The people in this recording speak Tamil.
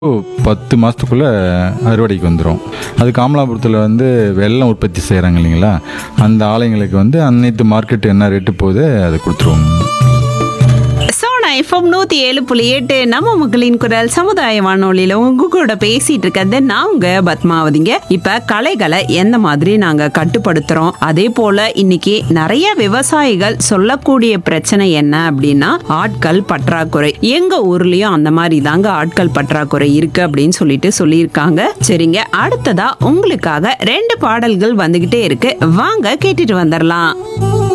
பத்து மாதத்துக்குள்ளே அறுவடைக்கு வந்துடும் அது காமலாபுரத்தில் வந்து வெல்லம் உற்பத்தி செய்கிறாங்க இல்லைங்களா அந்த ஆலைங்களுக்கு வந்து அனைத்து மார்க்கெட்டு என்ன ரேட்டு போகுது அதை கொடுத்துருவோம் சோனா எஃப்எம் நூத்தி ஏழு புள்ளி எட்டு நம்ம மக்களின் குரல் சமுதாய வானொலியில உங்க கூட பேசிட்டு இருக்கிறது நான் உங்க பத்மாவதிங்க இப்ப கலைகளை எந்த மாதிரி நாங்க கட்டுப்படுத்துறோம் அதே போல இன்னைக்கு நிறைய விவசாயிகள் சொல்லக்கூடிய பிரச்சனை என்ன அப்படின்னா ஆட்கள் பற்றாக்குறை எங்க ஊர்லயும் அந்த மாதிரி தாங்க ஆட்கள் பற்றாக்குறை இருக்கு அப்படின்னு சொல்லிட்டு சொல்லியிருக்காங்க சரிங்க அடுத்ததா உங்களுக்காக ரெண்டு பாடல்கள் வந்துகிட்டே இருக்கு வாங்க கேட்டுட்டு வந்துடலாம்